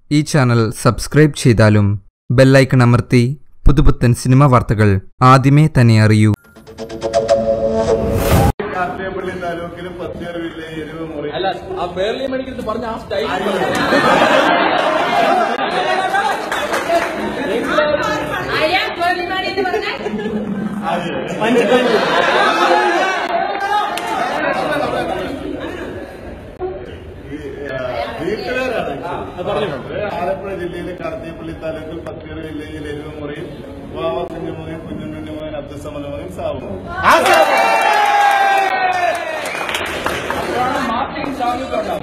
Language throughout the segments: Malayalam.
ഈ ചാനൽ സബ്സ്ക്രൈബ് ചെയ്താലും ബെല്ലൈക്കൺ അമർത്തി പുതുപുത്തൻ സിനിമ വാർത്തകൾ ആദ്യമേ തന്നെ അറിയൂ കാർത്തിയപ്പള്ളി താലൂക്കിലും പത്തിയർ വില്ലേജ് എരിവ് മുറി അല്ല ആ പേർലി മെഡിക്കൽ പറഞ്ഞ ആ സ്റ്റൈൽ ആര്യ ഗോവിന്ദമാണി എന്ന് പറഞ്ഞാൽ ഈ, ആ, വീട്ടുപേരാണ് ഇത് ആലപ്പുഴ ജില്ലയിലെ കാർത്തിയപ്പള്ളി താലൂക്കിൽ പത്തിയർ വില്ലേജിൽ എരിവ് മുറിയിൽ വാവ കുഞ്ഞുമകൻ കുഞ്ഞുണ്ണി മകൻ അബ്ദുസമദ് മകൻ സാബു മാർട്ടിൻ ഷാനുക്കുണ്ടാവും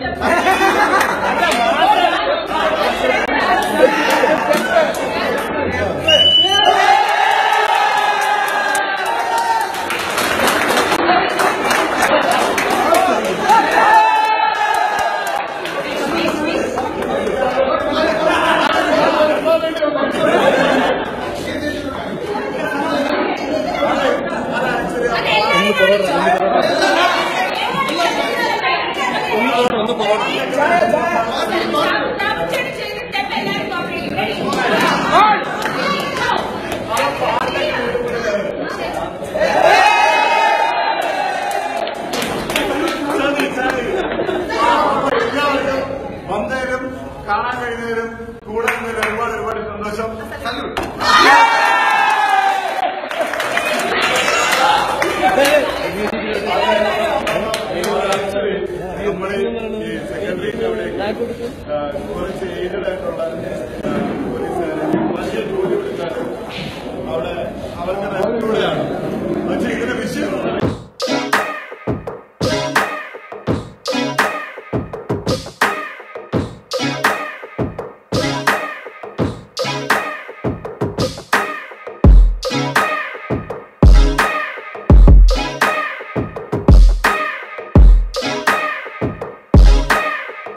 താമസിച്ചിട്ട് ചെയ്തിട്ട് എല്ലാവരും നോക്കി എല്ലാവർക്കും വന്നതിലും കാണാൻ കഴിഞ്ഞതിലും കൂടെ നിന്നതിലും ഒരുപാട് ഒരുപാട് സന്തോഷം സല്യൂട്ട് നമ്മുടെ ഈ സെക്രട്ടറിയുടെ അവിടെ കുറച്ച് ഏജഡ് ആയിട്ടുള്ള